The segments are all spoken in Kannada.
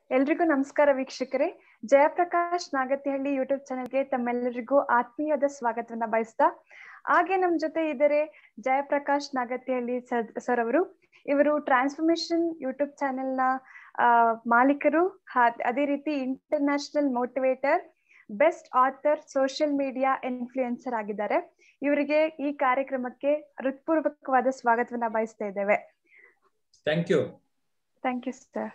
ಎಲ್ರಿಗೂ ನಮಸ್ಕಾರ ವೀಕ್ಷಕರೇ ಜಯಪ್ರಕಾಶ್ ನಾಗತಿಹಳ್ಳಿ ಯೂಟ್ಯೂಬ್ ಚಾನೆಲ್ಗೆ ತಮ್ಮೆಲ್ಲರಿಗೂ ಆತ್ಮೀಯದ ಸ್ವಾಗತವನ್ನ ಬಯಸ್ತಾ ಹಾಗೆ ನಮ್ ಜೊತೆ ಇದ್ದಾರೆ ಜಯಪ್ರಕಾಶ್ ನಾಗತಿಹಳ್ಳಿ ಸರ್ ಅವರು ಇವರು ಟ್ರಾನ್ಸ್ಫಾರ್ಮೇಶನ್ ಯೂಟ್ಯೂಬ್ ಚಾನೆಲ್ ನ ಮಾಲೀಕರು ಅದೇ ರೀತಿ international motivator best author social media influencer ಆಗಿದ್ದಾರೆ ಇವರಿಗೆ ಈ ಕಾರ್ಯಕ್ರಮಕ್ಕೆ ಹೃತ್ಪೂರ್ವಕವಾದ ಸ್ವಾಗತವನ್ನ ಬಯಸ್ತಾ ಇದ್ದೇವೆ thank you thank you sir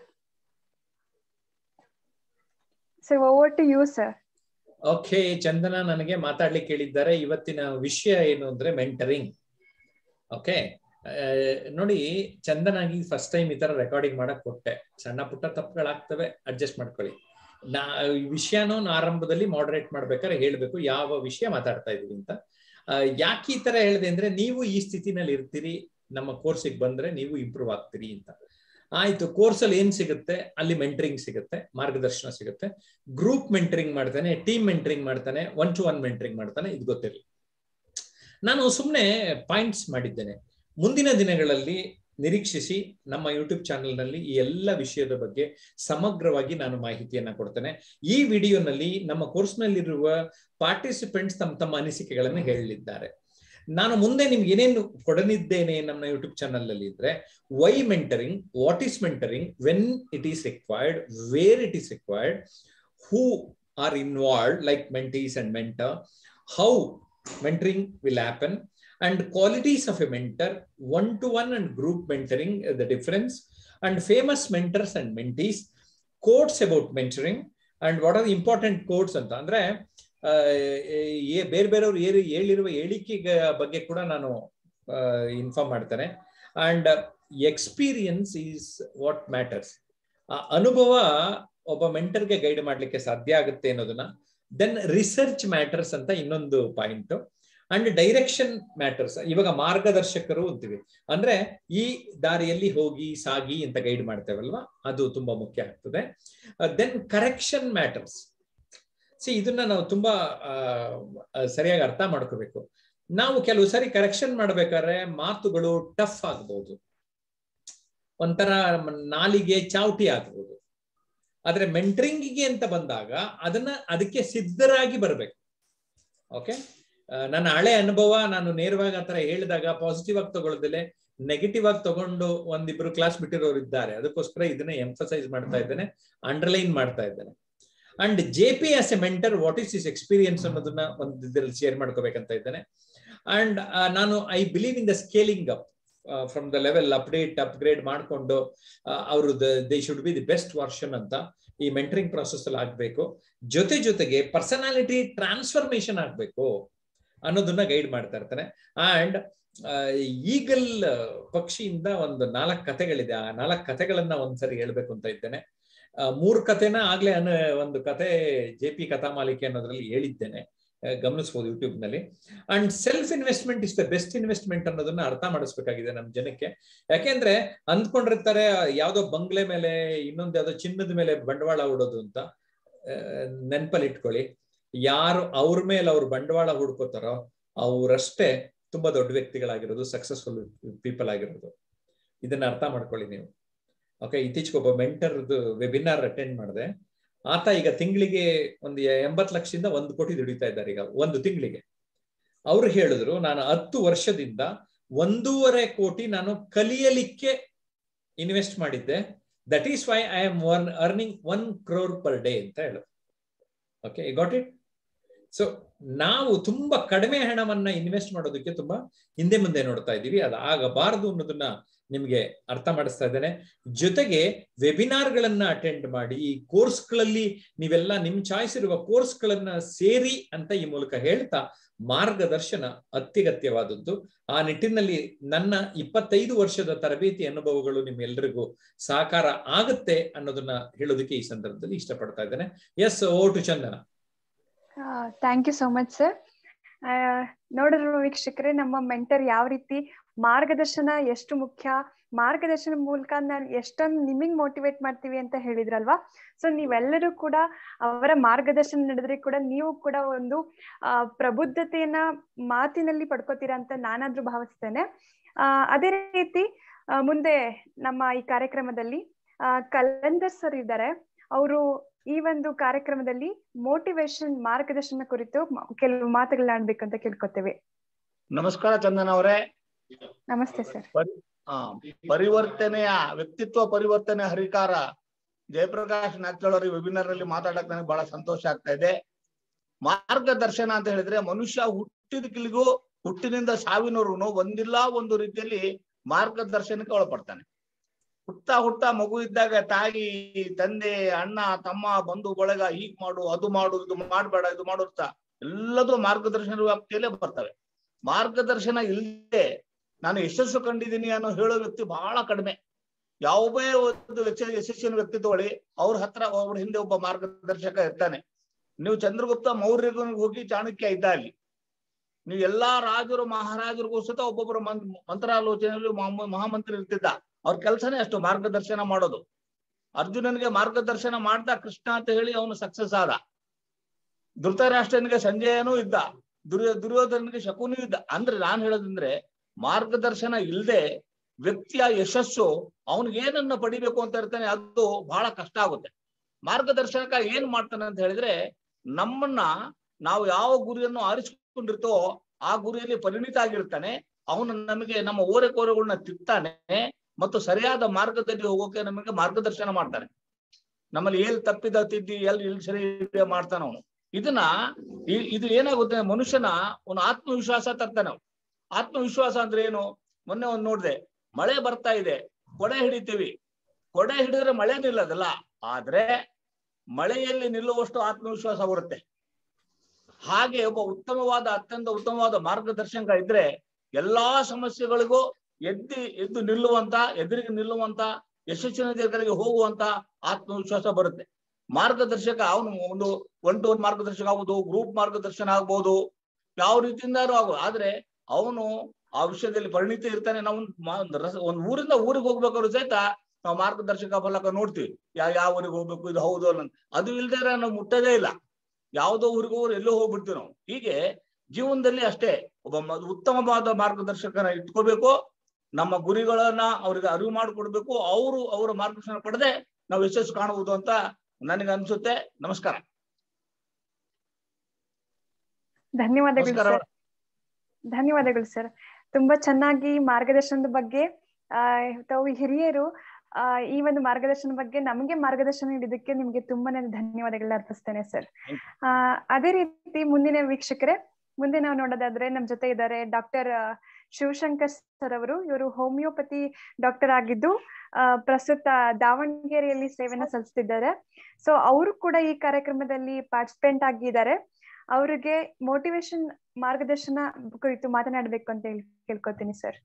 so over to you sir okay Chandana ನನಗೆ ಮಾತಾಡ್ಲಿಕ್ಕೆ ಹೇಳಿದ್ದಾರೆ ಇವತ್ತಿನ ವಿಷಯ ಏನು ಅಂದ್ರೆ ಮೆಂಟರಿಂಗ್ ಓಕೆ ನೋಡಿ ಚಂದನಾಗಿ ಫಸ್ಟ್ ಟೈಮ್ ಈ ತರ ರೆಕಾರ್ಡಿಂಗ್ ಮಾಡಕ್ ಕೊಟ್ಟೆ ಸಣ್ಣ ಪುಟ್ಟ ತಪ್ಪುಗಳಾಗ್ತವೆ ಅಡ್ಜಸ್ಟ್ ಮಾಡ್ಕೊಳ್ಳಿ ನಾ ವಿಷಯನೂ ಆರಂಭದಲ್ಲಿ ಮಾಡರೇಟ್ ಮಾಡ್ಬೇಕಾದ್ರೆ ಹೇಳ್ಬೇಕು ಯಾವ ವಿಷಯ ಮಾತಾಡ್ತಾ ಇದೀವಿ ಅಂತ ಯಾಕೆ ಈ ತರ ಹೇಳಿದೆ ಅಂದ್ರೆ ನೀವು ಈ ಸ್ಥಿತಿನಲ್ಲಿ ಇರ್ತೀರಿ ನಮ್ಮ ಕೋರ್ಸಿಗೆ ಬಂದ್ರೆ ನೀವು ಇಂಪ್ರೂವ್ ಆಗ್ತೀರಿ ಅಂತ ಆಯ್ತು ಕೋರ್ಸ್ ಅಲ್ಲಿ ಏನ್ ಸಿಗುತ್ತೆ ಅಲ್ಲಿ ಮೆಂಟರಿಂಗ್ ಸಿಗುತ್ತೆ ಮಾರ್ಗದರ್ಶನ ಸಿಗುತ್ತೆ ಗ್ರೂಪ್ ಮೆಂಟರಿಂಗ್ ಮಾಡ್ತಾನೆ ಟೀಮ್ ಮೆಂಟರಿಂಗ್ ಮಾಡ್ತಾನೆ ಒನ್ ಟು ಒನ್ ಮೆಂಟರಿಂಗ್ ಮಾಡ್ತಾನೆ ಇದು ಗೊತ್ತಿರಲಿ ನಾನು ಸುಮ್ಮನೆ ಪಾಯಿಂಟ್ಸ್ ಮಾಡಿದ್ದೇನೆ ಮುಂದಿನ ದಿನಗಳಲ್ಲಿ ನಿರೀಕ್ಷಿಸಿ ನಮ್ಮ ಯೂಟ್ಯೂಬ್ ಚಾನೆಲ್ನಲ್ಲಿ ಈ ಎಲ್ಲ ವಿಷಯದ ಬಗ್ಗೆ ಸಮಗ್ರವಾಗಿ ನಾನು ಮಾಹಿತಿಯನ್ನ ಕೊಡ್ತೇನೆ ಈ ವಿಡಿಯೋನಲ್ಲಿ ನಮ್ಮ ಕೋರ್ಸ್ನಲ್ಲಿರುವ ಪಾರ್ಟಿಸಿಪೆಂಟ್ಸ್ ತಮ್ಮ ತಮ್ಮ ಅನಿಸಿಕೆಗಳನ್ನು ಹೇಳಲಿದ್ದಾರೆ ನಾನು ಮುಂದೆ ನಿಮ್ಗೆ ಏನೇನು ಕೊಡಲಿದ್ದೇನೆ ನಮ್ಮ ಯೂಟ್ಯೂಬ್ ಚಾನಲ್ ಅಲ್ಲಿ ಇದ್ರೆ why mentoring what is mentoring when it is required where it is required who are involve like mentees and mentor how mentoring will happen and qualities of a mentor, one-to-one and group mentoring, the difference, and famous mentors and mentees, quotes about mentoring, and what are the important quotes ಅಂತ ಅಂದ್ರೆ ಬೇರೆ ಬೇರೆಯವರು ಏರಿ ಹೇಳಿರುವ ಹೇಳಿಕೆ ಬಗ್ಗೆ ಕೂಡ ನಾನು ಇನ್ಫಾರ್ಮ್ ಮಾಡ್ತೇನೆ and experience is what matters ಆ ಅನುಭವ ಒಬ್ಬ ಮೆಂಟರ್ಗೆ ಗೈಡ್ ಮಾಡ್ಲಿಕ್ಕೆ ಸಾಧ್ಯ ಆಗುತ್ತೆ ಅನ್ನೋದನ್ನ ದೆನ್ ರಿಸರ್ಚ್ ಮ್ಯಾಟರ್ಸ್ ಅಂತ ಇನ್ನೊಂದು ಪಾಯಿಂಟ್ ಅಂಡ್ ಡೈರೆಕ್ಷನ್ ಮ್ಯಾಟರ್ಸ್ ಇವಾಗ ಮಾರ್ಗದರ್ಶಕರು ಅಂತೀವಿ ಅಂದ್ರೆ ಈ ದಾರಿಯಲ್ಲಿ ಹೋಗಿ ಸಾಗಿ ಅಂತ ಗೈಡ್ ಮಾಡ್ತೇವಲ್ವಾ ಅದು ತುಂಬಾ ಮುಖ್ಯ ಆಗ್ತದೆ ದೆನ್ ಕರೆಕ್ಷನ್ ಮ್ಯಾಟರ್ಸ್ ಸಿ ಇದನ್ನ ನಾವು ತುಂಬಾ ಸರಿಯಾಗಿ ಅರ್ಥ ಮಾಡ್ಕೋಬೇಕು ನಾವು ಕೆಲವು ಸರಿ ಕರೆಕ್ಷನ್ ಮಾಡ್ಬೇಕಾದ್ರೆ ಮಾತುಗಳು ಟಫ್ ಆಗ್ಬಹುದು ಒಂಥರ ನಾಲಿಗೆ ಚಾವಟಿ ಆಗ್ಬಹುದು ಆದ್ರೆ ಮೆಂಟ್ರಿಂಗಿಗೆ ಅಂತ ಬಂದಾಗ ಅದನ್ನ ಅದಕ್ಕೆ ಸಿದ್ಧರಾಗಿ ಬರ್ಬೇಕು ಓಕೆ ನನ್ನ ಹಳೆ ಅನುಭವ ನಾನು ನೇರವಾಗಿ ಆತರ ಹೇಳಿದಾಗ ಪಾಸಿಟಿವ್ ಆಗಿ ತಗೊಳ್ದಲೆ ನೆಗೆಟಿವ್ ಆಗಿ ತಗೊಂಡು ಒಂದಿಬ್ರು ಕ್ಲಾಸ್ ಬಿಟ್ಟಿರೋರು ಇದ್ದಾರೆ ಅದಕ್ಕೋಸ್ಕರ ಇದನ್ನ ಎಂಫಸೈಸ್ ಮಾಡ್ತಾ ಇದ್ದೇನೆ ಅಂಡರ್ಲೈನ್ ಮಾಡ್ತಾ ಇದ್ದೇನೆ and J P as a mentor what is is experience ಅನ್ನೋದನ್ನ ಒಂದು ಇದರಲ್ಲಿ ಶೇರ್ ಮಾಡ್ಕೋಬೇಕಂತ ಇದ್ದೇನೆ ಅಂಡ್ ನಾನು I believe in the scaling up from the level update upgrade ಮಾಡಿಕೊಂಡು ಅವರು they should be the best version ಅಂತ ಈ ಮೆಂಟರಿಂಗ್ ಪ್ರಾಸೆಸ್ ಅಲ್ಲಿ ಆಗ್ಬೇಕು ಜೊತೆ ಜೊತೆಗೆ ಪರ್ಸನಾಲಿಟಿ ಟ್ರಾನ್ಸ್ಫಾರ್ಮೇಶನ್ ಆಗ್ಬೇಕು ಅನ್ನೋದನ್ನ ಗೈಡ್ ಮಾಡ್ತಾ ಇರ್ತಾನೆ ಅಂಡ್ ಈಗಲ್ ಪಕ್ಷಿಯಿಂದ ಒಂದು ನಾಲ್ಕು ಕಥೆಗಳಿದೆ ಆ ನಾಲ್ಕು ಕಥೆಗಳನ್ನ ಒಂದ್ಸರಿ ಹೇಳ್ಬೇಕು ಅಂತ ಇದ್ದೇನೆ ಮೂರ್ ಕಥೆನ ಆಗ್ಲೇ ಅನ್ನ ಒಂದು ಕತೆ ಜೆ ಪಿ ಕಥಾ ಮಾಲಿಕೆ ಅನ್ನೋದ್ರಲ್ಲಿ ಹೇಳಿದ್ದೇನೆ ಗಮನಿಸಬಹುದು ಯೂಟ್ಯೂಬ್ ನಲ್ಲಿ and self investment is the best investment ಅನ್ನೋದನ್ನ ಅರ್ಥ ಮಾಡಿಸ್ಬೇಕಾಗಿದೆ ನಮ್ ಜನಕ್ಕೆ ಯಾಕೆಂದ್ರೆ ಅಂದ್ಕೊಂಡಿರ್ತಾರೆ ಯಾವ್ದೋ ಬಂಗ್ಲೆ ಮೇಲೆ ಇನ್ನೊಂದು ಯಾವ್ದೋ ಚಿನ್ನದ ಮೇಲೆ ಬಂಡವಾಳ ಹೂಡೋದು ಅಂತ ನೆನ್ಪಲ್ಲಿ ಇಟ್ಕೊಳ್ಳಿ ಯಾರು ಅವ್ರ ಮೇಲೆ ಅವ್ರು ಬಂಡವಾಳ ಹುಡ್ಕೋತಾರೋ ಅವರಷ್ಟೇ ತುಂಬಾ ದೊಡ್ಡ ವ್ಯಕ್ತಿಗಳಾಗಿರೋದು ಸಕ್ಸಸ್ಫುಲ್ ಪೀಪಲ್ ಆಗಿರೋದು ಇದನ್ನ ಅರ್ಥ ಮಾಡ್ಕೊಳ್ಳಿ ನೀವು ಓಕೆ ಇತ್ತೀಚೆಗೆ ಒಬ್ಬ ಮೆಂಟರ್ದು ವೆಬಿನಾರ್ ಅಟೆಂಡ್ ಮಾಡಿದೆ ಆತ ಈಗ ತಿಂಗಳಿಗೆ ಒಂದು ಎಂಬತ್ತು ಲಕ್ಷದಿಂದ ಒಂದು ಕೋಟಿ ದುಡಿತಾ ಇದ್ದಾರೆ ಈಗ ಒಂದು ತಿಂಗಳಿಗೆ ಅವ್ರು ಹೇಳಿದ್ರು ನಾನು ಹತ್ತು ವರ್ಷದಿಂದ ಒಂದೂವರೆ ಕೋಟಿ ನಾನು ಕಲಿಯಲಿಕ್ಕೆ ಇನ್ವೆಸ್ಟ್ ಮಾಡಿದ್ದೆ that is why I am one earning one crore per day ಅಂತ ಹೇಳು ಓಕೆ ಗಾಟ್ ಇಟ್ ಸೊ ನಾವು ತುಂಬಾ ಕಡಿಮೆ ಹಣವನ್ನ ಇನ್ವೆಸ್ಟ್ ಮಾಡೋದಕ್ಕೆ ತುಂಬಾ ಹಿಂದೆ ಮುಂದೆ ನೋಡ್ತಾ ಇದ್ದೀವಿ ಅದು ಆಗಬಾರದು ಅನ್ನೋದನ್ನ ನಿಮ್ಗೆ ಅರ್ಥ ಮಾಡಿಸ್ತಾ ಇದ್ದೇನೆ ಜೊತೆಗೆ ವೆಬಿನಾರ್ಗಳನ್ನ ಅಟೆಂಡ್ ಮಾಡಿ ಈ ಕೋರ್ಸ್ಗಳಲ್ಲಿ ನೀವೆಲ್ಲ ನಿಮ್ ಚಾಯ್ಸ್ ಇರುವ ಕೋರ್ಸ್ಗಳನ್ನ ಸೇರಿ ಅಂತ ಈ ಮೂಲಕ ಹೇಳ್ತಾ ಮಾರ್ಗದರ್ಶನ ಅತ್ಯಗತ್ಯವಾದದ್ದು ಆ ನಿಟ್ಟಿನಲ್ಲಿ ನನ್ನ ಇಪ್ಪತ್ತೈದು ವರ್ಷದ ತರಬೇತಿ ಅನುಭವಗಳು ನಿಮ್ಮೆಲ್ಲರಿಗೂ ಸಹಕಾರ ಆಗುತ್ತೆ ಅನ್ನೋದನ್ನ ಹೇಳೋದಕ್ಕೆ ಈ ಸಂದರ್ಭದಲ್ಲಿ ಇಷ್ಟಪಡ್ತಾ ಇದ್ದೇನೆ S O to Chandana thank you so much sir ನೋಡಿರುವ ವೀಕ್ಷಕರೇ ನಮ್ಮ ಮೆಂಟರ್ ಯಾವ ರೀತಿ ಮಾರ್ಗದರ್ಶನ ಎಷ್ಟು ಮುಖ್ಯ ಮಾರ್ಗದರ್ಶನ ಮೂಲಕ ನಾನು ಎಷ್ಟೊಂದು ನಿಮಗ್ ಮೋಟಿವೇಟ್ ಮಾಡ್ತೀವಿ ಅಂತ ಹೇಳಿದ್ರಲ್ವಾ ಸೊ ನೀವೆಲ್ಲರೂ ಕೂಡ ಅವರ ಮಾರ್ಗದರ್ಶನ ನಡೆದ್ರೆ ಕೂಡ ನೀವು ಕೂಡ ಒಂದು ಆ ಪ್ರಬುದ್ಧತೆಯನ್ನ ಮಾತಿನಲ್ಲಿ ಪಡ್ಕೋತೀರಾ ಅಂತ ನಾನಾದ್ರೂ ಭಾವಿಸ್ತೇನೆ ಆ ಅದೇ ರೀತಿ ಮುಂದೆ ನಮ್ಮ ಈ ಕಾರ್ಯಕ್ರಮದಲ್ಲಿ ಕಲಂದರ್ ಸರ್ ಇದ್ದಾರೆ ಅವರು ಈ ಒಂದು ಕಾರ್ಯಕ್ರಮದಲ್ಲಿ ಮೋಟಿವೇಶನ್ ಮಾರ್ಗದರ್ಶನ ಕುರಿತು ಮ- ಕೆಲವು ಮಾತುಗಳನ್ನ ಆಡ್ಬೇಕಂತ ಕೇಳ್ಕೊತೇವೆ ನಮಸ್ಕಾರ ಚಂದನ್ ಅವರೇ ನಮಸ್ತೆ ಸರ್ ಆ, ಪರಿವರ್ತನೆಯ ವ್ಯಕ್ತಿತ್ವ ಪರಿವರ್ತನೆ ಹರಿಕಾರ ಜಯಪ್ರಕಾಶ್ ನಾಗ್ತಳ್ ಅವರ ವೆಬಿನಾರ್ ಅಲ್ಲಿ ಮಾತಾಡಕ್ ನನಗೆ ಬಹಳ ಸಂತೋಷ ಆಗ್ತಾ ಇದೆ ಮಾರ್ಗದರ್ಶನ ಅಂತ ಹೇಳಿದ್ರೆ ಮನುಷ್ಯ ಹುಟ್ಟಿದಕ್ಕಿಲ್ಗೂ ಹುಟ್ಟಿನಿಂದ ಸಾವಿನವರೆಗೂ ಒಂದಿಲ್ಲ ಒಂದು ರೀತಿಯಲ್ಲಿ ಮಾರ್ಗದರ್ಶನಕ್ಕೆ ಒಳಪಡ್ತಾನೆ ಹುಟ್ತಾ ಹುಟ್ತಾ ಮಗು ಇದ್ದಾಗ ತಾಯಿ ತಂದೆ ಅಣ್ಣ ತಮ್ಮ ಬಂಧು ಬಳಗ ಹೀಗ್ ಮಾಡು ಅದು ಮಾಡು ಇದು ಮಾಡ್ಬೇಡ ಇದು ಮಾಡು ಅಂತ ಎಲ್ಲದೂ ಮಾರ್ಗದರ್ಶನ ವ್ಯಾಪ್ತಿಯಲ್ಲೇ ಬರ್ತವೆ ಮಾರ್ಗದರ್ಶನ ಇಲ್ಲದೆ ನಾನು ಯಶಸ್ಸು ಕಂಡಿದ್ದೀನಿ ಅನ್ನೋ ಹೇಳೋ ವ್ಯಕ್ತಿ ಬಹಳ ಕಡಿಮೆ ಯಾವುದೇ ಒಂದು ಯಶ- ಯಶಸ್ಸಿನ ವ್ಯಕ್ತಿ ತಗೊಳ್ಳಿ ಅವ್ರ ಹತ್ರ ಅವ್ರ ಹಿಂದೆ ಒಬ್ಬ ಮಾರ್ಗದರ್ಶಕ ಇರ್ತಾನೆ ನೀವು ಚಂದ್ರಗುಪ್ತ ಮೌರ್ಯಗೂ ಹೋಗಿ ಚಾಣಕ್ಯ ಇದ್ದ ಅಲ್ಲಿ ನೀವು ಎಲ್ಲಾ ರಾಜರು ಮಹಾರಾಜರಿಗೂ ಸತ ಒಬ್ಬೊಬ್ಬರು ಮಂ- ಮಂತ್ರಾಲೋಚನೆಯಲ್ಲಿ ಮಹಾ- ಮಹಾಮಂತ್ರಿ ಇರ್ತಿದ್ದ ಅವ್ರ ಕೆಲಸನೇ ಅಷ್ಟು ಮಾರ್ಗದರ್ಶನ ಮಾಡೋದು ಅರ್ಜುನನಿಗೆ ಮಾರ್ಗದರ್ಶನ ಮಾಡ್ತಾ ಕೃಷ್ಣ ಅಂತ ಹೇಳಿ ಅವನು ಸಕ್ಸಸ್ ಆದ ಧೃತರಾಷ್ಟ್ರನಿಗೆ ಸಂಜಯನೂ ಇದ್ದ ದುರ್ಯೋ ದುರ್ಯೋಧನಿಗೆ ಶಕುನೂ ಇದ್ದ ಅಂದ್ರೆ ನಾನ್ ಹೇಳೋದಂದ್ರೆ ಮಾರ್ಗದರ್ಶನ ಇಲ್ಲದೆ ವ್ಯಕ್ತಿಯ ಯಶಸ್ಸು ಅವನಿಗೆ ಏನನ್ನ ಪಡಿಬೇಕು ಅಂತ ಇರ್ತಾನೆ ಅದು ಬಹಳ ಕಷ್ಟ ಆಗುತ್ತೆ ಮಾರ್ಗದರ್ಶಕ ಏನ್ ಮಾಡ್ತಾನೆ ಅಂತ ಹೇಳಿದ್ರೆ ನಮ್ಮನ್ನ ನಾವು ಯಾವ ಗುರಿಯನ್ನು ಆರಿಸಿಕೊಂಡಿರ್ತೋ ಆ ಗುರಿಯಲ್ಲಿ ಪರಿಣಿತ ಆಗಿರ್ತಾನೆ ಅವನು ನಮಗೆ ನಮ್ಮ ಓರೆ ಕೋರೆಗಳನ್ನ ತಿಕ್ತಾನೆ ಮತ್ತು ಸರಿಯಾದ ಮಾರ್ಗದಲ್ಲಿ ಹೋಗೋಕೆ ನಮಗೆ ಮಾರ್ಗದರ್ಶನ ಮಾಡ್ತಾನೆ ನಮ್ಮಲ್ಲಿ ಎಲ್ಲಿ ತಪ್ಪಿದ ತಿದ್ದಿ ಎಲ್ಲಿ ಇಲ್ಲಿ ಸರಿ ಇದೆ ಮಾಡ್ತಾನೆ ಅವನು ಇದನ್ನ ಇ- ಇದು ಏನಾಗುತ್ತೆ ಮನುಷ್ಯನ ಒಂದು ಆತ್ಮವಿಶ್ವಾಸ ತರ್ತಾನೆ ಅವ್ನು. ಆತ್ಮವಿಶ್ವಾಸ ಅಂದ್ರೆ ಏನು ಮೊನ್ನೆ ಒಂದ್ ನೋಡ್ದೆ ಮಳೆ ಬರ್ತಾ ಇದೆ ಕೊಡೆ ಹಿಡಿತೀವಿ ಕೊಡೆ ಹಿಡಿದ್ರೆ ಮಳೆ ನಿಲ್ಲದಲ್ಲ ಆದ್ರೆ ಮಳೆಯಲ್ಲಿ ನಿಲ್ಲುವಷ್ಟು ಆತ್ಮವಿಶ್ವಾಸ ಬರುತ್ತೆ ಹಾಗೆ ಒಬ್ಬ ಉತ್ತಮವಾದ ಅತ್ಯಂತ ಉತ್ತಮವಾದ ಮಾರ್ಗದರ್ಶಕ ಇದ್ರೆ ಎಲ್ಲಾ ಸಮಸ್ಯೆಗಳಿಗೂ ಎದ್ದಿ ಎದ್ದು ನಿಲ್ಲುವಂತ ಎದುರಿಗೆ ನಿಲ್ಲುವಂತ ಯಶಸ್ಸಿನ ದಿಕ್ಕರಿಗೆ ಹೋಗುವಂತ ಆತ್ಮವಿಶ್ವಾಸ ಬರುತ್ತೆ ಮಾರ್ಗದರ್ಶಕ ಅವನು ಒಂದು ಒನ್ ಟು ಒನ್ ಮಾರ್ಗದರ್ಶಕ ಆಗ್ಬೋದು ಗ್ರೂಪ್ ಮಾರ್ಗದರ್ಶನ ಆಗ್ಬೋದು ಯಾವ ರೀತಿಯಿಂದಾರು ಆಗ್ಬೋದು ಆದ್ರೆ ಅವನು ಆ ವಿಷಯದಲ್ಲಿ ಪರಿಣಿತಿ ಇರ್ತಾನೆ ನಾವು ಒಂದ್ ಮಾ- ಒಂದ್ ರಸ ಒಂದ್ ಊರಿಂದ ಊರಿಗೆ ಹೋಗ್ಬೇಕಾದ್ರು ಸಹಿತ ನಾವು ಮಾರ್ಗದರ್ಶಕ ಫಲಕ ನೋಡ್ತೀವಿ ಯಾವ ಯಾವ ಊರಿಗೆ ಹೋಗ್ಬೇಕು ಇದು ಹೌದು ಅಲ್ಲ ಅಂತ. ಅದು ಇಲ್ದೇ ಇದ್ರೆ ನಾವು ಮುಟ್ಟೋದೇ ಇಲ್ಲ ಯಾವುದೋ ಊರಿಗೆ ಹೋದ್ರೆ ಎಲ್ಲೋ ಹೋಗ್ಬಿಡ್ತೀವಿ ನಾವು ಹೀಗೆ ಜೀವನದಲ್ಲಿ ಅಷ್ಟೇ ಒಬ್ಬ ಮ- ಉತ್ತಮವಾದ ಮಾರ್ಗದರ್ಶಕನ ಇಟ್ಕೋಬೇಕು ನಮ್ಮ ಗುರಿಗಳನ್ನ ಅವ್ರಿಗೆ ಅರಿವು ಮಾಡಿಕೊಡ್ಬೇಕು ಅವರು ಅವರ ಮಾರ್ಗದರ್ಶನ ಪಡೆದೆ ನಾವು ಯಶಸ್ಸು ಕಾಣಬಹುದು ಅಂತ ನನಗೆ ಅನ್ಸುತ್ತೆ ನಮಸ್ಕಾರ ಧನ್ಯವಾದಗಳು ನಮಸ್ಕಾರ. ಸರ್ ಧನ್ಯವಾದಗಳು ಸರ್ ತುಂಬಾ ಚೆನ್ನಾಗಿ ಮಾರ್ಗದರ್ಶನದ ಬಗ್ಗೆ ಆ ತಾವು ಹಿರಿಯರು ಆ ಈ ಒಂದು ಮಾರ್ಗದರ್ಶನ ಬಗ್ಗೆ ನಮಗೆ ಮಾರ್ಗದರ್ಶನ ನೀಡಿದ್ದಕ್ಕೆ ನಿಮ್ಗೆ ತುಂಬಾನೇ ಧನ್ಯವಾದಗಳನ್ನ ಅರ್ಪಿಸ್ತೇನೆ ಸರ್ ಆ ಅದೇ ರೀತಿ ಮುಂದಿನ ವೀಕ್ಷಕರೇ ಮುಂದೆ ನಾವು ನೋಡೋದಾದ್ರೆ ನಮ್ ಜೊತೆ ಇದ್ದಾರೆ ಡಾಕ್ಟರ್ ಶಿವಶಂಕರ್ ಸರ್ ಅವರು ಇವರು ಹೋಮಿಯೋಪತಿ ಡಾಕ್ಟರ್ ಆಗಿದ್ದು ಆ ಪ್ರಸ್ತುತ ದಾವಣಗೆರೆಯಲ್ಲಿ ಸೇವೆನ ಸಲ್ಲಿಸ್ತಿದ್ದಾರೆ ಸೊ ಅವರು ಕೂಡ ಈ ಕಾರ್ಯಕ್ರಮದಲ್ಲಿ ಪಾರ್ಟಿಸಿಪೆಂಟ್ ಆಗಿದ್ದಾರೆ ಅವರಿಗೆ ಮೋಟಿವೇಶನ್ ಮಾರ್ಗದರ್ಶನ ಕುರಿತು ಮಾತನಾಡಬೇಕು ಅಂತ ಹೇಳಿ ಕೇಳ್ಕೊತೀನಿ ಸರ್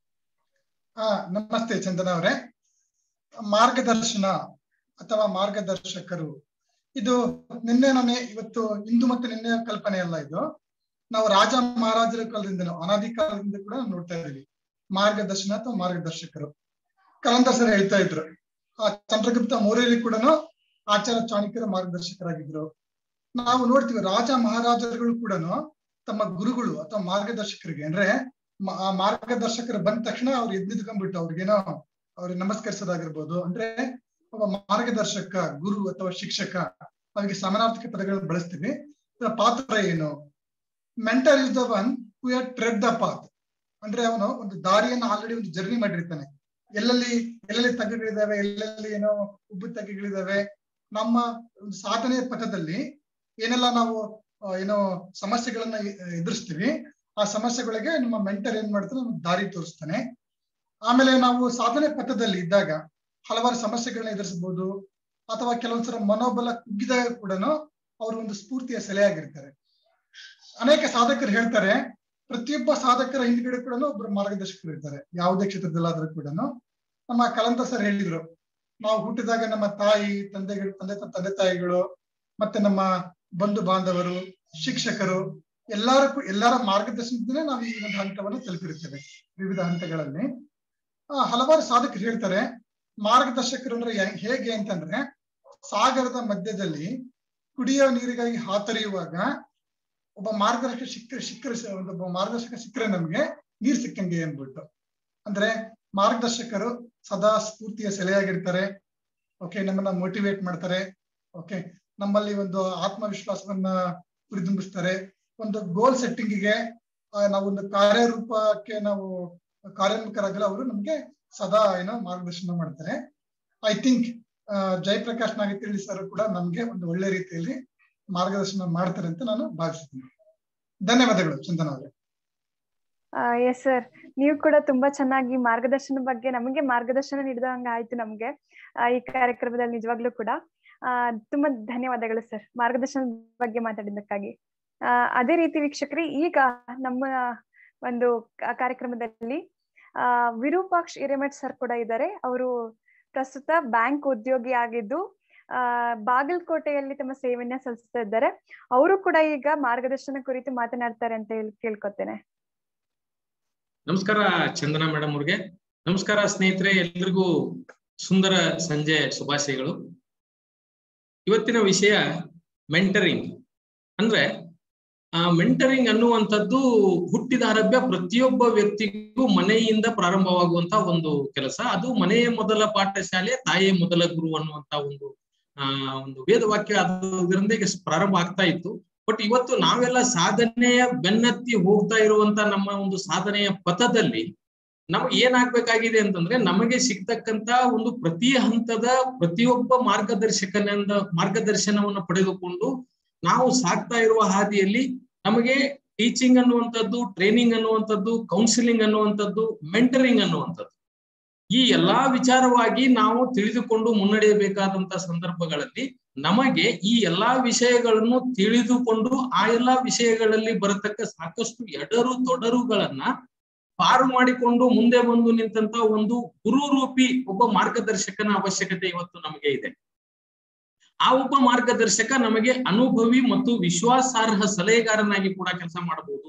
ಆ ನಮಸ್ತೆ ಚಂದನ ಅವರೇ ಮಾರ್ಗದರ್ಶನ ಅಥವಾ ಮಾರ್ಗದರ್ಶಕರು ಇದು ನಿನ್ನೆ ನಾನೇ ಇವತ್ತು ಇಂದು ಮತ್ತು ನಿನ್ನೆ ಕಲ್ಪನೆ ಅಲ್ಲ ಇದು ನಾವು ರಾಜ ಮಹಾರಾಜರ ಕಾಲದಿಂದ ಅನಾದಿ ಕಾಲದಿಂದ ಕೂಡ ನೋಡ್ತಾ ಇದೀವಿ ಮಾರ್ಗದರ್ಶನ ಅಥವಾ ಮಾರ್ಗದರ್ಶಕರು ಕಲಂದರ್ ಸರ್ ಹೇಳ್ತಾ ಇದ್ರು ಆ ಚಂದ್ರಗುಪ್ತ ಮೌರ್ಯರಿಗೆ ಕೂಡ ಆಚಾರ್ಯ ಚಾಣಕ್ಯರ ಮಾರ್ಗದರ್ಶಕರಾಗಿದ್ರು ನಾವು ನೋಡ್ತೀವಿ ರಾಜ ಮಹಾರಾಜರುಗಳು ಕೂಡ ತಮ್ಮ ಗುರುಗಳು ಅಥವಾ ಮಾರ್ಗದರ್ಶಕರಿಗೆ ಅಂದ್ರೆ ಮ- ಆ ಮಾರ್ಗದರ್ಶಕರು ಬಂದ ತಕ್ಷಣ ಅವ್ರು ಎದ್ದು ನಿಂತ್ಕೊಂಡ್ಬಿಟ್ಟು ಅವ್ರಿಗೇನೋ ಅವ್ರಿಗೆ ನಮಸ್ಕರಿಸೋದಾಗಿರ್ಬೋದು ಅಂದ್ರೆ ಒಬ್ಬ ಮಾರ್ಗದರ್ಶಕ ಗುರು ಅಥವಾ ಶಿಕ್ಷಕ ಅವ್ರಿಗೆ ಸಮಾನಾರ್ಥಕ ಪದಗಳನ್ನು ಬಳಸ್ತೀವಿ ಇದರ ಪಾತ್ರ ಏನು mentor is the one who had tread the path ಅಂದ್ರೆ ಅವನು ಒಂದು ದಾರಿಯನ್ನು ಆಲ್ರೆಡಿ ಒಂದು ಜರ್ನಿ ಮಾಡಿರ್ತಾನೆ ಎಲ್ಲೆಲ್ಲಿ ಎಲ್ಲೆಲ್ಲಿ ತಗ್ಗುಗಳಿದಾವೆ ಎಲ್ಲೆಲ್ಲಿ ಏನೋ ಉಬ್ಬು ತಗ್ಗುಗಳಿದಾವೆ ನಮ್ಮ ಒಂದು ಸಾಧನೆಯ ಪಥದಲ್ಲಿ ಏನೆಲ್ಲ ನಾವು ಆ, ಏನೋ ಸಮಸ್ಯೆಗಳನ್ನ ಎ- ಎದುರಿಸ್ತೀವಿ ಆ ಸಮಸ್ಯೆಗಳಿಗೆ ನಮ್ಮ ಮೆಂಟರ್ ಏನ್ ಮಾಡ್ತಾನೆ ನಮ್ಗೆ ದಾರಿ ತೋರಿಸ್ತಾನೆ ಆಮೇಲೆ ನಾವು ಸಾಧನೆ ಪಥದಲ್ಲಿ ಇದ್ದಾಗ ಹಲವಾರು ಸಮಸ್ಯೆಗಳನ್ನ ಎದುರಿಸಬಹುದು ಅಥವಾ ಕೆಲವೊಂದ್ಸಲ ಮನೋಬಲ ಕುಗ್ಗಿದಾಗ ಕೂಡ ಅವರು ಒಂದು ಸ್ಫೂರ್ತಿಯ ಸೆಲೆಯಾಗಿರ್ತಾರೆ ಅನೇಕ ಸಾಧಕರು ಹೇಳ್ತಾರೆ ಪ್ರತಿಯೊಬ್ಬ ಸಾಧಕರ ಹಿಂದ್ಗಡೆ ಕೂಡ ಒಬ್ಬರು ಮಾರ್ಗದರ್ಶಕರು ಇರ್ತಾರೆ ಯಾವುದೇ ಕ್ಷೇತ್ರದಲ್ಲಾದ್ರೂ ಕೂಡ ನಮ್ಮ ಕಲಂತ ಸರ್ ಹೇಳಿದ್ರು ನಾವು ಹುಟ್ಟಿದಾಗ ನಮ್ಮ ತಾಯಿ ತಂದೆಗಳು ತಂದೆ ತಂದೆ ತಾಯಿಗಳು ಮತ್ತೆ ನಮ್ಮ ಬಂಧು ಬಾಂಧವರು ಶಿಕ್ಷಕರು ಎಲ್ಲಾರ ಎಲ್ಲರ ಮಾರ್ಗದರ್ಶನದಿಂದಲೇ ನಾವು ಈ ಒಂದು ಹಂತವನ್ನು ತಲುಪಿರುತ್ತೇವೆ ವಿವಿಧ ಹಂತಗಳಲ್ಲಿ ಆ, ಹಲವಾರು ಸಾಧಕರು ಹೇಳ್ತಾರೆ ಮಾರ್ಗದರ್ಶಕರು ಅಂದ್ರೆ ಯಾ- ಹೇಗೆ ಅಂತಂದ್ರೆ ಸಾಗರದ ಮಧ್ಯದಲ್ಲಿ ಕುಡಿಯೋ ನೀರಿಗಾಗಿ ಹಾತೊರೆಯುವಾಗ ಒಬ್ಬ ಮಾರ್ಗದರ್ಶಕ ಸಿಕ್ಕ ಸಿಕ್ಕರೆ ಒಬ್ಬ ಮಾರ್ಗದರ್ಶಕ ಸಿಕ್ಕರೆ ನಮ್ಗೆ ನೀರ್ ಸಿಕ್ಕಂಗೆ ಅನ್ಬಿಟ್ಟು ಅಂದ್ರೆ ಮಾರ್ಗದರ್ಶಕರು ಸದಾ ಸ್ಫೂರ್ತಿಯ ಸೆಲೆಯಾಗಿರ್ತಾರೆ ಓಕೆ ನಮ್ಮನ್ನ ಮೋಟಿವೇಟ್ ಮಾಡ್ತಾರೆ ಓಕೆ ನಮ್ಮಲ್ಲಿ ಒಂದು ಆತ್ಮವಿಶ್ವಾಸವನ್ನ ಹುರಿದುಂಬಿಸ್ತಾರೆ ಒಂದು ಗೋಲ್ ಸೆಟ್ಟಿಂಗಿಗೆ ನಾವೊಂದು ಕಾರ್ಯರೂಪಕ್ಕೆ ನಾವು ಕಾರ್ಯೋನ್ಮುಖರಾಗಲ್ಲ ಅವರು ನಮ್ಗೆ ಸದಾ ಏನೋ ಮಾರ್ಗದರ್ಶನ ಮಾಡ್ತಾರೆ I think Jayaprakash Nagathihalli sir ಕೂಡ ನಮ್ಗೆ ಒಂದು ಒಳ್ಳೆ ರೀತಿಯಲ್ಲಿ ಮಾರ್ಗದರ್ಶನ ಮಾಡ್ತಾರೆ ಅಂತ ನಾನು ಭಾವಿಸ್ತೀನಿ ಧನ್ಯವಾದಗಳು ಚಂದನ ಅವರೇ ಎಸ್ ಸರ್ ನೀವು ಕೂಡ ತುಂಬಾ ಚೆನ್ನಾಗಿ ಮಾರ್ಗದರ್ಶನ ಬಗ್ಗೆ ನಮಗೆ ಮಾರ್ಗದರ್ಶನ ನೀಡಿದಂಗ ಆಯ್ತು ನಮ್ಗೆ ಆ, ಈ ಕಾರ್ಯಕ್ರಮದಲ್ಲಿ ನಿಜವಾಗ್ಲೂ ಕೂಡ ಆ ತುಂಬಾ ಧನ್ಯವಾದಗಳು ಸರ್ ಮಾರ್ಗದರ್ಶನದ ಬಗ್ಗೆ ಮಾತಾಡಿದ್ದಕ್ಕಾಗಿ ಆ ಅದೇ ರೀತಿ ವೀಕ್ಷಕರೇ ಈಗ ನಮ್ಮ ಒಂದು ಕ- ಕಾರ್ಯಕ್ರಮದಲ್ಲಿ ಆ ವಿರೂಪಾಕ್ಷ್ ಹಿರೇಮಠ್ ಸರ್ ಕೂಡ ಇದ್ದಾರೆ ಅವರು ಪ್ರಸ್ತುತ ಬ್ಯಾಂಕ್ ಉದ್ಯೋಗಿ ಆಗಿದ್ದು ಆ ಬಾಗಲಕೋಟೆಯಲ್ಲಿ ತಮ್ಮ ಸೇವೆಯನ್ನ ಸಲ್ಲಿಸ್ತಾ ಇದ್ದಾರೆ ಅವರು ಕೂಡ ಈಗ ಮಾರ್ಗದರ್ಶನ ಕುರಿತು ಮಾತನಾಡ್ತಾರೆ ಅಂತ ಹೇಳಿ ಕೇಳ್ಕೊತೇನೆ ನಮಸ್ಕಾರ ಚಂದನಾ ಮೇಡಮ್ ಅವ್ರಿಗೆ ನಮಸ್ಕಾರ ಸ್ನೇಹಿತರೆ ಎಲ್ರಿಗೂ ಸುಂದರ ಸಂಜೆ ಶುಭಾಶಯಗಳು ಇವತ್ತಿನ ವಿಷಯ ಮೆಂಟರಿಂಗ್ ಅಂದ್ರೆ ಆ ಮೆಂಟರಿಂಗ್ ಅನ್ನುವಂಥದ್ದು ಹುಟ್ಟಿದ ಆರಭ್ಯ ಪ್ರತಿಯೊಬ್ಬ ವ್ಯಕ್ತಿಗೂ ಮನೆಯಿಂದ ಪ್ರಾರಂಭವಾಗುವಂತ ಒಂದು ಕೆಲಸ ಅದು ಮನೆಯ ಮೊದಲ ಪಾಠಶಾಲೆ ತಾಯಿಯ ಮೊದಲ ಗುರು ಅನ್ನುವಂತ ಒಂದು ಆ ಒಂದು ವೇದವಾಕ್ಯ ಅದರೊಂದಿಗೆ ಪ್ರಾರಂಭ ಆಗ್ತಾ ಇತ್ತು ಬಟ್ ಇವತ್ತು ನಾವೆಲ್ಲ ಸಾಧನೆಯ ಬೆನ್ನತ್ತಿ ಹೋಗ್ತಾ ಇರುವಂತ ನಮ್ಮ ಒಂದು ಸಾಧನೆಯ ಪಥದಲ್ಲಿ ನಮ್ಗೆ ಏನಾಗ್ಬೇಕಾಗಿದೆ ಅಂತಂದ್ರೆ ನಮಗೆ ಸಿಗ್ತಕ್ಕಂತ ಒಂದು ಪ್ರತಿ ಹಂತದ ಪ್ರತಿಯೊಬ್ಬ ಮಾರ್ಗದರ್ಶಕನಿಂದ ಮಾರ್ಗದರ್ಶನವನ್ನು ಪಡೆದುಕೊಂಡು ನಾವು ಸಾಕ್ತಾ ಇರುವ ಹಾದಿಯಲ್ಲಿ ನಮಗೆ ಟೀಚಿಂಗ್ ಅನ್ನುವಂಥದ್ದು ಟ್ರೈನಿಂಗ್ ಅನ್ನುವಂಥದ್ದು ಕೌನ್ಸಿಲಿಂಗ್ ಅನ್ನುವಂಥದ್ದು ಮೆಂಟರಿಂಗ್ ಅನ್ನುವಂಥದ್ದು ಈ ಎಲ್ಲಾ ವಿಚಾರವಾಗಿ ನಾವು ತಿಳಿದುಕೊಂಡು ಮುನ್ನಡೆಯಬೇಕಾದಂತ ಸಂದರ್ಭಗಳಲ್ಲಿ ನಮಗೆ ಈ ಎಲ್ಲಾ ವಿಷಯಗಳನ್ನು ತಿಳಿದುಕೊಂಡು ಆ ಎಲ್ಲಾ ವಿಷಯಗಳಲ್ಲಿ ಬರತಕ್ಕ ಸಾಕಷ್ಟು ಎಡರು ತೊಡರುಗಳನ್ನ ಪಾರು ಮಾಡಿಕೊಂಡು ಮುಂದೆ ಬಂದು ನಿಂತಹ ಒಂದು ಗುರುರೂಪಿ ಒಬ್ಬ ಮಾರ್ಗದರ್ಶಕನ ಅವಶ್ಯಕತೆ ಇವತ್ತು ನಮಗೆ ಇದೆ ಆ ಒಬ್ಬ ಮಾರ್ಗದರ್ಶಕ ನಮಗೆ ಅನುಭವಿ ಮತ್ತು ವಿಶ್ವಾಸಾರ್ಹ ಸಲಹೆಗಾರನಾಗಿ ಕೂಡ ಕೆಲಸ ಮಾಡಬಹುದು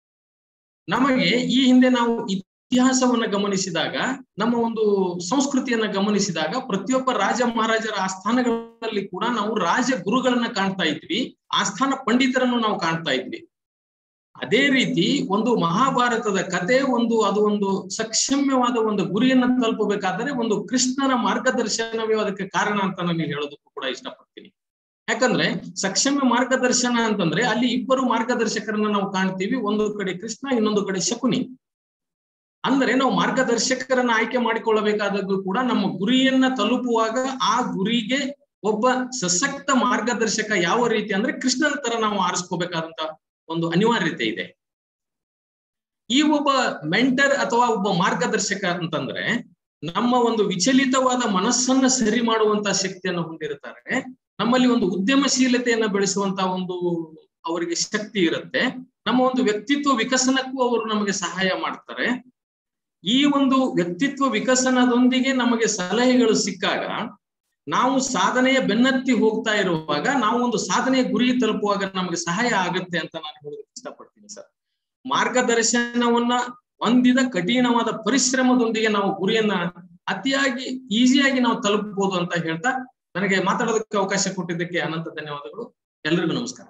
ನಮಗೆ ಈ ಹಿಂದೆ ನಾವು ಇತಿಹಾಸವನ್ನ ಗಮನಿಸಿದಾಗ ನಮ್ಮ ಒಂದು ಸಂಸ್ಕೃತಿಯನ್ನ ಗಮನಿಸಿದಾಗ ಪ್ರತಿಯೊಬ್ಬ ರಾಜ ಮಹಾರಾಜರ ಆಸ್ಥಾನಗಳಲ್ಲಿ ಕೂಡ ನಾವು ರಾಜ ಗುರುಗಳನ್ನ ಕಾಣ್ತಾ ಇದ್ವಿ ಆಸ್ಥಾನ ಪಂಡಿತರನ್ನು ನಾವು ಕಾಣ್ತಾ ಇದ್ವಿ ಅದೇ ರೀತಿ ಒಂದು ಮಹಾಭಾರತದ ಕತೆ ಒಂದು ಅದು ಒಂದು ಸಕ್ಷಮ್ಯವಾದ ಒಂದು ಗುರಿಯನ್ನ ತಲುಪಬೇಕಾದರೆ ಒಂದು ಕೃಷ್ಣನ ಮಾರ್ಗದರ್ಶನವೇ ಅದಕ್ಕೆ ಕಾರಣ ಅಂತ ನಾನು ಹೇಳೋದಕ್ಕೂ ಕೂಡ ಇಷ್ಟಪಡ್ತೀನಿ ಯಾಕಂದ್ರೆ ಸಕ್ಷಮ್ಯ ಮಾರ್ಗದರ್ಶನ ಅಂತಂದ್ರೆ ಅಲ್ಲಿ ಇಬ್ಬರು ಮಾರ್ಗದರ್ಶಕರನ್ನ ನಾವು ಕಾಣ್ತೀವಿ ಒಂದು ಕಡೆ ಕೃಷ್ಣ ಇನ್ನೊಂದು ಕಡೆ ಶಕುನಿ ಅಂದ್ರೆ ನಾವು ಮಾರ್ಗದರ್ಶಕರನ್ನ ಆಯ್ಕೆ ಮಾಡಿಕೊಳ್ಳಬೇಕಾದದ್ದು ಕೂಡ ನಮ್ಮ ಗುರಿಯನ್ನ ತಲುಪುವಾಗ ಆ ಗುರಿಗೆ ಒಬ್ಬ ಸಶಕ್ತ ಮಾರ್ಗದರ್ಶಕ ಯಾವ ರೀತಿ ಅಂದ್ರೆ ಕೃಷ್ಣನ ತರ ನಾವು ಆರಿಸ್ಕೋಬೇಕಾದಂತ ಒಂದು ಅನಿವಾರ್ಯತೆ ಇದೆ ಈ ಒಬ್ಬ ಮೆಂಟರ್ ಅಥವಾ ಒಬ್ಬ ಮಾರ್ಗದರ್ಶಕ ಅಂತಂದ್ರೆ ನಮ್ಮ ಒಂದು ವಿಚಲಿತವಾದ ಮನಸ್ಸನ್ನ ಸರಿ ಮಾಡುವಂತ ಶಕ್ತಿಯನ್ನು ಹೊಂದಿರುತ್ತಾರೆ ನಮ್ಮಲ್ಲಿ ಒಂದು ಉದ್ಯಮಶೀಲತೆಯನ್ನ ಬೆಳೆಸುವಂತ ಒಂದು ಅವರಿಗೆ ಶಕ್ತಿ ಇರುತ್ತೆ ನಮ್ಮ ಒಂದು ವ್ಯಕ್ತಿತ್ವ ವಿಕಸನಕ್ಕೂ ಅವರು ನಮಗೆ ಸಹಾಯ ಮಾಡ್ತಾರೆ ಈ ಒಂದು ವ್ಯಕ್ತಿತ್ವ ವಿಕಸನದೊಂದಿಗೆ ನಮಗೆ ಸಲಹೆಗಳು ಸಿಕ್ಕಾಗ ನಾವು ಸಾಧನೆಯ ಬೆನ್ನತ್ತಿ ಹೋಗ್ತಾ ಇರುವಾಗ ನಾವು ಒಂದು ಸಾಧನೆಯ ಗುರಿ ತಲುಪುವಾಗ ನಮಗೆ ಸಹಾಯ ಆಗುತ್ತೆ ಅಂತ ನಾನು ಹೇಳೋದಕ್ಕೆ ಇಷ್ಟಪಡ್ತೀನಿ ಸರ್ ಮಾರ್ಗದರ್ಶನವನ್ನ ಹೊಂದಿದ ಕಠಿಣವಾದ ಪರಿಶ್ರಮದೊಂದಿಗೆ ನಾವು ಗುರಿಯನ್ನ ಅತಿಯಾಗಿ ಈಸಿಯಾಗಿ ನಾವು ತಲುಪಬಹುದು ಅಂತ ಹೇಳ್ತಾ ನನಗೆ ಮಾತಾಡೋದಕ್ಕೆ ಅವಕಾಶ ಕೊಟ್ಟಿದ್ದಕ್ಕೆ ಅನಂತ ಧನ್ಯವಾದಗಳು ಎಲ್ರಿಗೂ ನಮಸ್ಕಾರ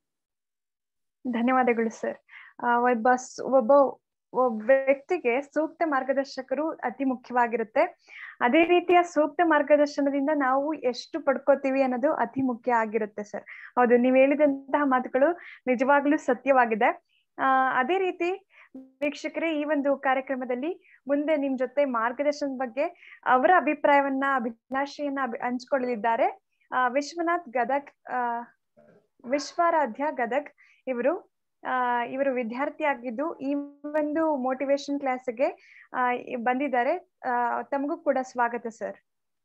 ಧನ್ಯವಾದಗಳು ಸರ್ ಒಬ್ಬ ಸ್- ಒಬ್ಬ ಒಬ್ಬ ವ್ಯಕ್ತಿಗೆ ಸೂಕ್ತ ಮಾರ್ಗದರ್ಶಕರು ಅತಿ ಮುಖ್ಯವಾಗಿರುತ್ತೆ ಅದೇ ರೀತಿಯ ಸೂಕ್ತ ಮಾರ್ಗದರ್ಶನದಿಂದ ನಾವು ಎಷ್ಟು ಪಡ್ಕೋತೀವಿ ಅನ್ನೋದು ಅತಿ ಮುಖ್ಯ ಆಗಿರುತ್ತೆ ಸರ್ ಹೌದು ನೀವು ಹೇಳಿದಂತಹ ಮಾತುಗಳು ನಿಜವಾಗ್ಲೂ ಸತ್ಯವಾಗಿದೆ ಆ ಅದೇ ರೀತಿ ವೀಕ್ಷಕರೇ ಈ ಒಂದು ಕಾರ್ಯಕ್ರಮದಲ್ಲಿ ಮುಂದೆ ನಿಮ್ ಜೊತೆ ಮಾರ್ಗದರ್ಶನದ ಬಗ್ಗೆ ಅವರ ಅಭಿಪ್ರಾಯವನ್ನ ಅಭಿಲಾಷೆಯನ್ನ ಅಭಿ- ಹಂಚ್ಕೊಳ್ಳಲಿದ್ದಾರೆ ಆ ವಿಶ್ವನಾಥ್ ಗದಗ್ ಆ ವಿಶ್ವಾರಾಧ್ಯ ಗದಗ್ ಇವರು ಆ ಇವರು ವಿದ್ಯಾರ್ಥಿ ಆಗಿದ್ದು ಈ ಒಂದು ಮೋಟಿವೇಶನ್ ಕ್ಲಾಸ್ಗೆ ಆ ಬಂದಿದ್ದಾರೆ ಆ ತಮಗೂ ಕೂಡ ಸ್ವಾಗತ ಸರ್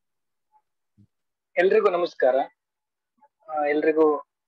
ಎಲ್ರಿಗೂ ನಮಸ್ಕಾರ ಆ, ಎಲ್ರಿಗೂ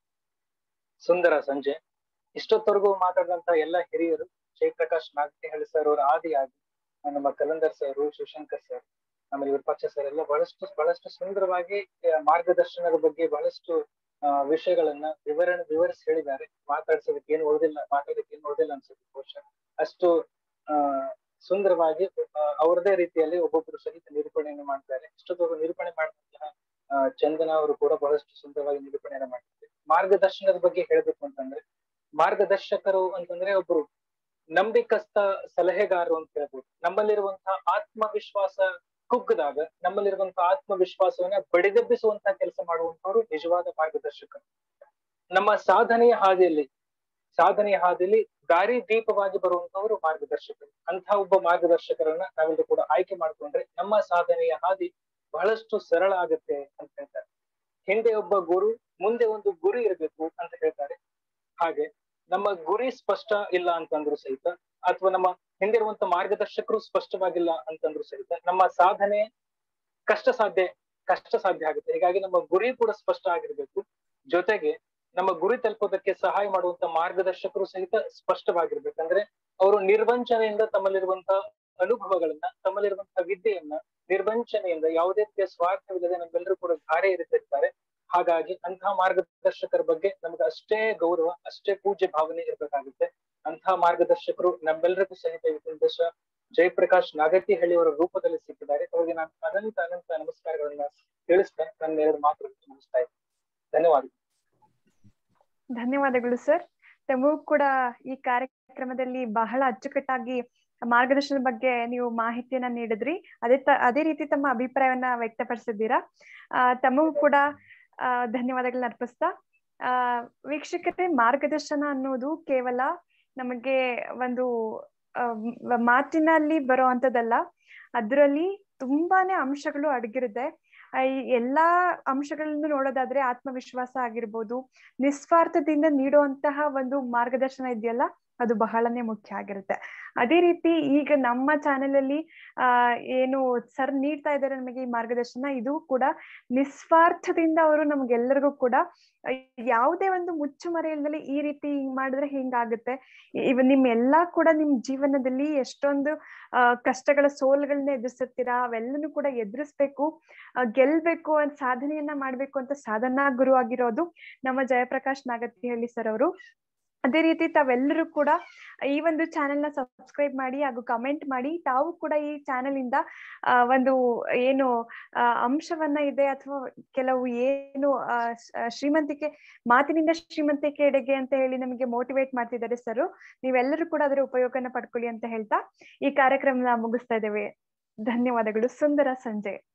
ಸುಂದರ ಸಂಜೆ ಇಷ್ಟೊತ್ತವರೆಗೂ ಮಾತಾಡಿದಂತ ಎಲ್ಲ ಹಿರಿಯರು ಜಯಪ್ರಕಾಶ್ ನಾಗತಿಹಳ್ಳಿ ಸರ್ ಅವರ ಆದಿಯಾಗಿ ಆ, ನಮ್ಮ ಕಲಂದರ್ ಸರ್ ಶಿವಶಂಕರ್ ಸರ್ ಆಮೇಲೆ ವಿರೂಪಾಕ್ಷ ಸರ್ ಎಲ್ಲ ಬಹಳಷ್ಟು ಬಹಳಷ್ಟು ಸುಂದರವಾಗಿ ಆ, ಮಾರ್ಗದರ್ಶನದ ಬಗ್ಗೆ ಬಹಳಷ್ಟು ಆ, ವಿಷಯಗಳನ್ನ ವಿವರಣೆ ವಿವರಿಸಿ ಹೇಳಿದ್ದಾರೆ ಮಾತಾಡ್ಸೋದಕ್ಕೆ ಏನು ಉಳಿದಿಲ್ಲ ಮಾತಾಡೋದಕ್ಕೆ ಏನು ಉಳಿದಿಲ್ಲ ಅನ್ಸುತ್ತೆ ಬಹುಶಃ ಅಷ್ಟು ಆ ಸುಂದರವಾಗಿ ಆ, ಅವ್ರದೇ ರೀತಿಯಲ್ಲಿ ಒಬ್ಬೊಬ್ಬರು ಸಹಿತ ನಿರೂಪಣೆಯನ್ನು ಮಾಡ್ತಾರೆ ಇಷ್ಟೊತ್ತವರೆಗೂ ನಿರೂಪಣೆ ಮಾಡಿದಂತಹ ಆ, ಚಂದನ ಅವರು ಕೂಡ ಬಹಳಷ್ಟು ಸುಂದರವಾಗಿ ನಿರೂಪಣೆಯನ್ನು ಮಾಡ್ತಾರೆ ಮಾರ್ಗದರ್ಶನದ ಬಗ್ಗೆ ಹೇಳ್ಬೇಕು ಅಂತಂದ್ರೆ ಮಾರ್ಗದರ್ಶಕರು ಅಂತಂದ್ರೆ ಒಬ್ರು ನಂಬಿಕಸ್ತ ಸಲಹೆಗಾರರು ಅಂತ ಹೇಳ್ಬೋದು ನಮ್ಮಲ್ಲಿರುವಂತಹ ಆತ್ಮವಿಶ್ವಾಸ ಕುಗ್ಗದಾಗ ನಮ್ಮಲ್ಲಿರುವಂತಹ ಆತ್ಮವಿಶ್ವಾಸವನ್ನ ಬಡಿದೆಬ್ಬಿಸುವಂತ ಕೆಲಸ ಮಾಡುವಂತವರು ನಿಜವಾದ ಮಾರ್ಗದರ್ಶಕರು ನಮ್ಮ ಸಾಧನೆಯ ಹಾದಿಯಲ್ಲಿ ಸಾಧನೆಯ ಹಾದಿಯಲ್ಲಿ ದಾರಿ ದೀಪವಾಗಿ ಬರುವಂತವರು ಮಾರ್ಗದರ್ಶಕರು ಅಂತಹ ಒಬ್ಬ ಮಾರ್ಗದರ್ಶಕರನ್ನ ನಾವೆಲ್ಲರೂ ಕೂಡ ಆಯ್ಕೆ ಮಾಡ್ಕೊಂಡ್ರೆ ನಮ್ಮ ಸಾಧನೆಯ ಹಾದಿ ಬಹಳಷ್ಟು ಸರಳ ಆಗುತ್ತೆ ಅಂತ ಹೇಳ್ತಾರೆ ಹಿಂದೆ ಒಬ್ಬ ಗುರು ಮುಂದೆ ಒಂದು ಗುರಿ ಇರಬೇಕು ಅಂತ ಹೇಳ್ತಾರೆ ಹಾಗೆ ನಮ್ಮ ಗುರಿ ಸ್ಪಷ್ಟ ಇಲ್ಲ ಅಂತಂದ್ರು ಸಹಿತ ಅಥವಾ ನಮ್ಮ ಹಿಂದಿರುವಂತ ಮಾರ್ಗದರ್ಶಕರು ಸ್ಪಷ್ಟವಾಗಿಲ್ಲ ಅಂತಂದ್ರು ಸಹಿತ ನಮ್ಮ ಸಾಧನೆ ಕಷ್ಟ ಸಾಧ್ಯ ಕಷ್ಟ ಸಾಧ್ಯ ಆಗುತ್ತೆ ಹೀಗಾಗಿ ನಮ್ಮ ಗುರಿ ಕೂಡ ಸ್ಪಷ್ಟ ಆಗಿರ್ಬೇಕು ಜೊತೆಗೆ ನಮ್ಮ ಗುರಿ ತಲುಪೋದಕ್ಕೆ ಸಹಾಯ ಮಾಡುವಂತ ಮಾರ್ಗದರ್ಶಕರು ಸಹಿತ ಸ್ಪಷ್ಟವಾಗಿರ್ಬೇಕಂದ್ರೆ ಅವರು ನಿರ್ವಂಚನೆಯಿಂದ ತಮ್ಮಲ್ಲಿರುವಂತಹ ಅನುಭವಗಳನ್ನ ತಮ್ಮಲ್ಲಿರುವಂತಹ ವಿದ್ಯೆಯನ್ನ ನಿರ್ವಂಚನೆಯಿಂದ ಯಾವುದೇ ರೀತಿಯ ಸ್ವಾರ್ಥವಿಲ್ಲದೆ ನಮ್ಮೆಲ್ಲರೂ ಕೂಡ ಧಾರೆ ಇರಿಸಿರ್ತಾರೆ ಹಾಗಾಗಿ ಅಂತಹ ಮಾರ್ಗದರ್ಶಕರ ಬಗ್ಗೆ ನಮ್ಗೆ ಅಷ್ಟೇ ಗೌರವ ಅಷ್ಟೇ ಪೂಜ್ಯ ಭಾವನೆ ಇರ್ಬೇಕಾಗುತ್ತೆ ಅಂತಹ ಮಾರ್ಗದರ್ಶಕರು ನಮ್ಮೆಲ್ಲರಿಗೂ ಸಹಿತ ಇವತ್ತಿನ ದಿವಸ ಜಯಪ್ರಕಾಶ್ ನಾಗತಿಹಳ್ಳಿ ಅವರ ರೂಪದಲ್ಲಿ ಸಿಕ್ಕಿದ್ದಾರೆ ಅವರಿಗೆ ನಾನು ಅನಂತ ಅನಂತ ನಮಸ್ಕಾರಗಳನ್ನ ತಿಳಿಸ್ತಾ ನನ್ನ ಎರಡು ಮಾತುಗಳನ್ನು ಮುಗಿಸ್ತಾ ಇದ್ದೀನಿ ಧನ್ಯವಾದ ಧನ್ಯವಾದಗಳು ಸರ್ ತಮಗೂ ಕೂಡ ಈ ಕಾರ್ಯಕ್ರಮದಲ್ಲಿ ಬಹಳ ಅಚ್ಚುಕಟ್ಟಾಗಿ ಮಾರ್ಗದರ್ಶನದ ಬಗ್ಗೆ ನೀವು ಮಾಹಿತಿಯನ್ನ ನೀಡಿದ್ರಿ ಅದೇ ತ ಅದೇ ರೀತಿ ತಮ್ಮ ಅಭಿಪ್ರಾಯವನ್ನ ವ್ಯಕ್ತಪಡಿಸಿದ್ದೀರಾ ಆ ತಮಗೂ ಕೂಡ ಆ ಧನ್ಯವಾದಗಳನ್ನ ಅರ್ಪಿಸ್ತಾ ಆ ವೀಕ್ಷಕರೇ ಮಾರ್ಗದರ್ಶನ ಅನ್ನೋದು ಕೇವಲ ನಮಗೆ ಒಂದು ಮಾತಿನಲ್ಲಿ ಬರೋ ಅಂತದಲ್ಲ ಅದರಲ್ಲಿ ತುಂಬಾನೇ ಅಂಶಗಳು ಅಡಗಿರುತ್ತೆ ಈ ಎಲ್ಲಾ ಅಂಶಗಳನ್ನು ನೋಡೋದಾದ್ರೆ ಆತ್ಮವಿಶ್ವಾಸ ಆಗಿರ್ಬೋದು ನಿಸ್ವಾರ್ಥದಿಂದ ನೀಡುವಂತಹ ಒಂದು ಮಾರ್ಗದರ್ಶನ ಇದೆಯಲ್ಲ ಅದು ಬಹಳನೇ ಮುಖ್ಯ ಆಗಿರುತ್ತೆ ಅದೇ ರೀತಿ ಈಗ ನಮ್ಮ ಚಾನೆಲ್ ಅಲ್ಲಿ ಆ ಏನು ಸರ್ ನೀಡ್ತಾ ಇದ್ದಾರೆ ನಮಗೆ ಈ ಮಾರ್ಗದರ್ಶನ ಇದು ಕೂಡ ನಿಸ್ವಾರ್ಥದಿಂದ ಅವರು ನಮ್ಗೆಲ್ಲರಿಗೂ ಕೂಡ ಯಾವುದೇ ಒಂದು ಮುಚ್ಚುಮರೆ ಇಲ್ದಲ್ಲಿ ಈ ರೀತಿ ಹಿಂಗ್ ಮಾಡಿದ್ರೆ ಹಿಂಗಾಗುತ್ತೆ ಇವ ನಿಮ್ ಎಲ್ಲಾ ಕೂಡ ನಿಮ್ ಜೀವನದಲ್ಲಿ ಎಷ್ಟೊಂದು ಆ ಕಷ್ಟಗಳ ಸೋಲ್ಗಳನ್ನ ಎದುರಿಸಿರ್ತೀರಾ ಅವೆಲ್ಲನೂ ಕೂಡ ಎದುರಿಸ್ಬೇಕು ಗೆಲ್ಬೇಕು ಅಂತ ಸಾಧನೆಯನ್ನ ಮಾಡ್ಬೇಕು ಅಂತ ಸಾಧನಾ ಗುರು ಆಗಿರೋದು ನಮ್ಮ ಜಯಪ್ರಕಾಶ್ ನಾಗತಿಹಳ್ಳಿ ಸರ್ ಅವರು ಅದೇ ರೀತಿ ತಾವೆಲ್ಲರೂ ಕೂಡ ಈ ಒಂದು ಚಾನೆಲ್ ನ ಸಬ್ಸ್ಕ್ರೈಬ್ ಮಾಡಿ ಹಾಗೂ ಕಮೆಂಟ್ ಮಾಡಿ ತಾವು ಕೂಡ ಈ ಚಾನೆಲ್ ಇಂದ ಆ ಒಂದು ಏನು ಅಂಶವನ್ನ ಇದೆ ಅಥವಾ ಕೆಲವು ಏನು ಶ್ರೀಮಂತಿಕೆ ಮಾತಿನಿಂದ ಶ್ರೀಮಂತಿಕೆ ಎಡೆಗೆ ಅಂತ ಹೇಳಿ ನಮಗೆ ಮೋಟಿವೇಟ್ ಮಾಡ್ತಿದ್ದಾರೆ ಸರ್ ನೀವೆಲ್ಲರೂ ಕೂಡ ಅದರ ಉಪಯೋಗನ ಪಡ್ಕೊಳ್ಳಿ ಅಂತ ಹೇಳ್ತಾ ಈ ಕಾರ್ಯಕ್ರಮನ ಮುಗಿಸ್ತಾ ಇದ್ದೇವೆ ಧನ್ಯವಾದಗಳು ಸುಂದರ ಸಂಜೆ